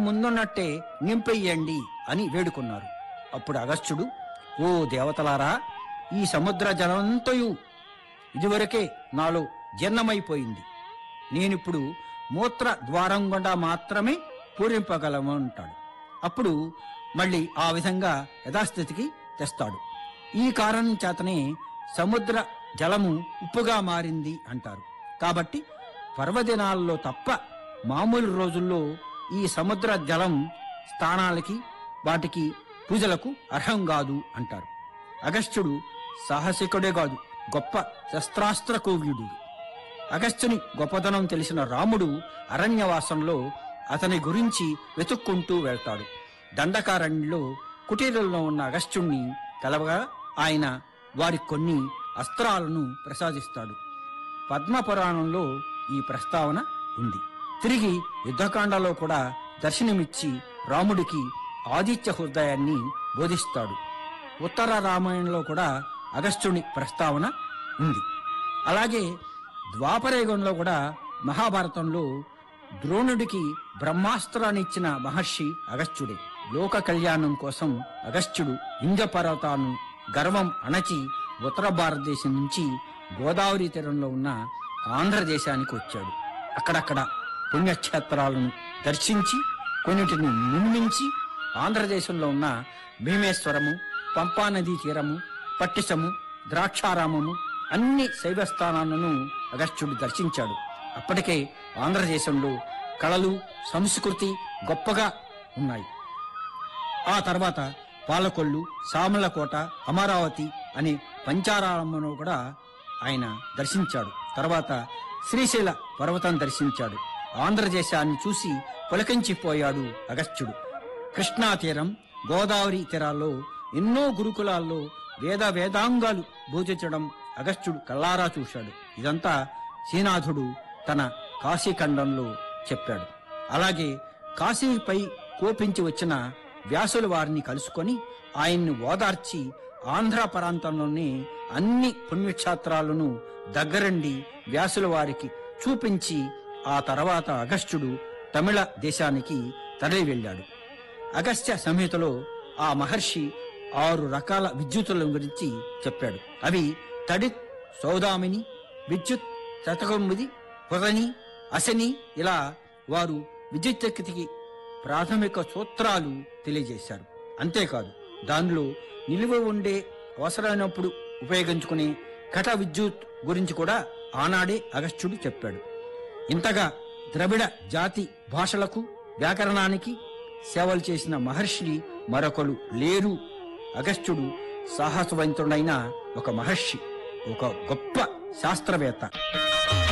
ముందున్నట్టే నింపెయ్యండి అని వేడుకున్నారు అప్పుడు అగస్త్యుడు ఓ దేవతలారా ఈ సముద్ర జలమంతయు ఇదివరకే నాలో జీర్ణమైపోయింది నేనిప్పుడు మూత్ర ద్వారం గుండా మాత్రమే పూరింపగలము అంటాడు అప్పుడు మళ్ళీ ఆ విధంగా యథాస్థితికి తెస్తాడు ఈ కారణం చేతనే సముద్ర జలము ఉప్పుగా మారింది అంటారు కాబట్టి పర్వదినాల్లో తప్ప మామూలు రోజుల్లో ఈ సముద్ర జలం స్థానాలకి వాటికి పూజలకు అర్హం కాదు అంటారు అగస్త్యుడు సాహసికుడే కాదు గొప్ప శస్త్రాస్త్ర కోవ్యుడు అగస్త్యుని గొప్పతనం తెలిసిన రాముడు అరణ్యవాసంలో అతని గురించి వెతుక్కుంటూ వెళ్తాడు దండకారణ్యంలో కుటీరంలో ఉన్న అగస్త్యుణ్ణి కలవగా ఆయన వారికి కొన్ని అస్త్రాలను ప్రసాదిస్తాడు పద్మపురాణంలో ఈ ప్రస్తావన ఉంది తిరిగి యుద్ధకాండలో కూడా దర్శనమిచ్చి రాముడికి ఆదిత్య హృదయాన్ని బోధిస్తాడు ఉత్తర రామాయణంలో కూడా అగస్త్యుని ప్రస్తావన ఉంది అలాగే ద్వాపరయుగంలో కూడా మహాభారతంలో ద్రోణుడికి బ్రహ్మాస్త్రాన్ని ఇచ్చిన మహర్షి అగస్త్యుడే లోక కళ్యాణం కోసం అగస్త్యుడు ఇంద్రపర్వతాన్ని గర్వం అణచి ఉత్తర భారతదేశం నుంచి గోదావరి తీరంలో ఉన్న ఆంధ్రదేశానికి వచ్చాడు అక్కడక్కడ పుణ్యక్షేత్రాలను దర్శించి కొన్నిటిని నిర్మించి ఆంధ్రదేశంలో ఉన్న భీమేశ్వరము పంపానదీ తీరము పట్టిసము ద్రాక్షారామము అన్ని శైవ స్థానాలను అగస్త్యుడు దర్శించాడు అప్పటికే ఆంధ్రదేశంలో కళలు సంస్కృతి గొప్పగా ఉన్నాయి ఆ తర్వాత పాలకొల్లు సామలకోట అమరావతి అనే పంచారామను కూడా ఆయన దర్శించాడు తర్వాత శ్రీశైల పర్వతం దర్శించాడు ఆంధ్రదేశాన్ని చూసి పులకించిపోయాడు అగస్త్యుడు కృష్ణా తీరం గోదావరి తీరాల్లో ఎన్నో గురుకులాల్లో వేద వేదాంగాలు బోధించడం అగస్త్యుడు కల్లారా చూశాడు ఇదంతా శ్రీనాథుడు తన కాశీఖండంలో చెప్పాడు అలాగే కాశీపై కోపించి వచ్చిన వ్యాసుల వారిని కలుసుకొని ఆయన్ని ఓదార్చి ఆంధ్ర ప్రాంతంలోని అన్ని పుణ్యక్షేత్రాలను దగ్గరండి వ్యాసుల వారికి చూపించి ఆ తర్వాత అగస్త్యుడు తమిళ దేశానికి తరలి వెళ్ళాడు అగస్త్య సంహితలో ఆ మహర్షి ఆరు రకాల విద్యుత్తుల గురించి చెప్పాడు అవి తడి సౌదామిని విద్యుత్ శతకముది పుదని అశని ఇలా వారు విద్యుత్ శక్తికి ప్రాథమిక సూత్రాలు తెలియజేశారు అంతేకాదు దానిలో నిలువ ఉండే అవసరమైనప్పుడు ఉపయోగించుకునే ఘట విద్యుత్ గురించి కూడా ఆనాడే అగస్త్యుడు చెప్పాడు ఇంతగా ద్రవిడ జాతి భాషలకు వ్యాకరణానికి సేవలు చేసిన మహర్షి మరొకరు లేరు అగస్త్యుడు సాహసవంతుడైన ఒక మహర్షి ఒక గొప్ప శాస్త్రవేత్త